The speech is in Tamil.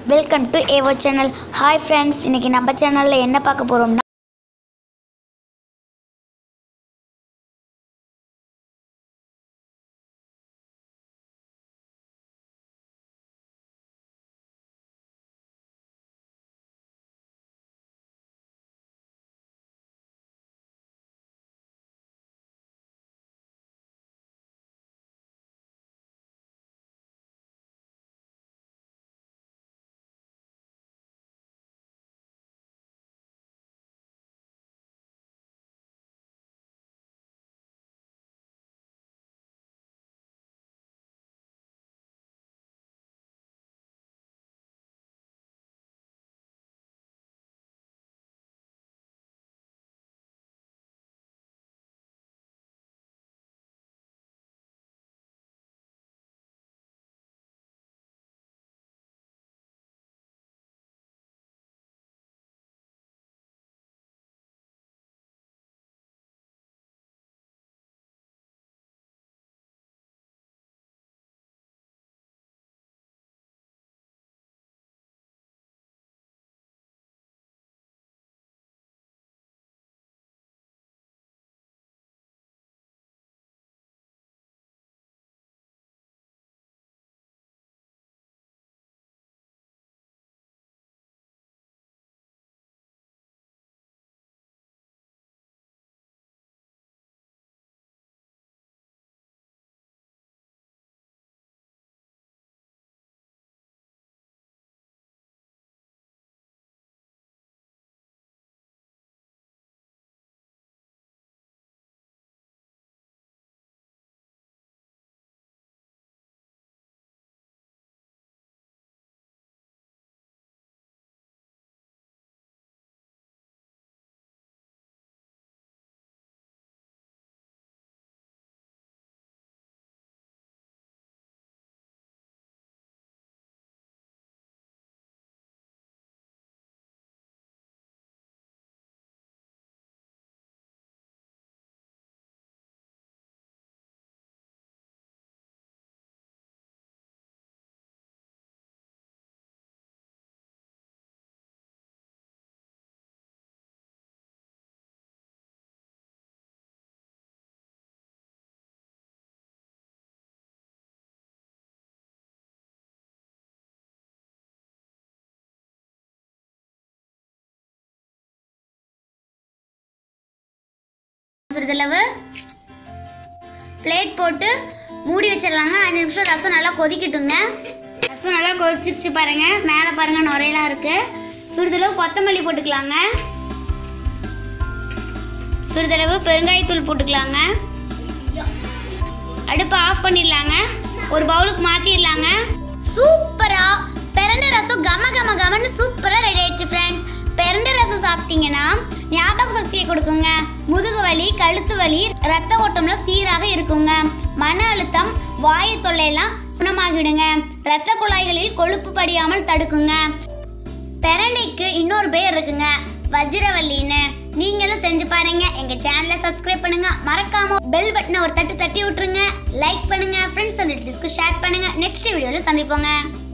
வெல்கம் டு ஏவோ சேனல் ஹாய் ஃப்ரெண்ட்ஸ் இன்றைக்கி நம்ம சேனலில் என்ன பார்க்க போகிறோம்னா சிறிதளவு பிளேட் போட்டு மூடி வச்சிடலாங்க அஞ்சு நிமிஷம் ரசம் நல்லா கொதிக்கட்டுங்க ரசம் நல்லா கொதிச்சிருச்சு பாருங்க மேலே பாருங்க நுரையெல்லாம் இருக்கு சிறிதளவு கொத்தமல்லி போட்டுக்கலாங்க சிறிதளவு பெருங்காயத்தூள் போட்டுக்கலாங்க அடுப்பை ஆஃப் பண்ணிடலாங்க ஒரு பவுலுக்கு மாற்றிடலாங்க சூப்பரா பிரண்ட ரசம் கம கம கமன்னு சூப்பராக ரெடி ஆயிடுச்சு ஃப்ரெண்ட்ஸ் பிரண்ட ரசம் சாப்பிட்டீங்கன்னா ஞாபக சக்தியை கொடுக்குங்க முதுகு வலி கழுத்து வலி ரத்த ஓட்டம்லாம் சீராக இருக்குங்க மன அழுத்தம் வாயு தொல்லையெல்லாம் குணமாகிடுங்க ரத்த குழாய்களில் கொழுப்பு படியாமல் தடுக்குங்க பெரண்டைக்கு இன்னொரு பேர் இருக்குங்க வஜ்ரவல்லின்னு நீங்களும் செஞ்சு பாருங்க எங்க சேனலை சப்ஸ்கிரைப் பண்ணுங்க மறக்காம பெல் பட்டனை ஒரு தட்டு தட்டி விட்டுருங்க லைக் பண்ணுங்க ஃப்ரெண்ட்ஸ் அண்ட் ரிலேட்டிவ்ஸ்க்கு ஷேர் பண்ணுங்க நெக்ஸ்ட் வீடியோல சந்திப்போங்க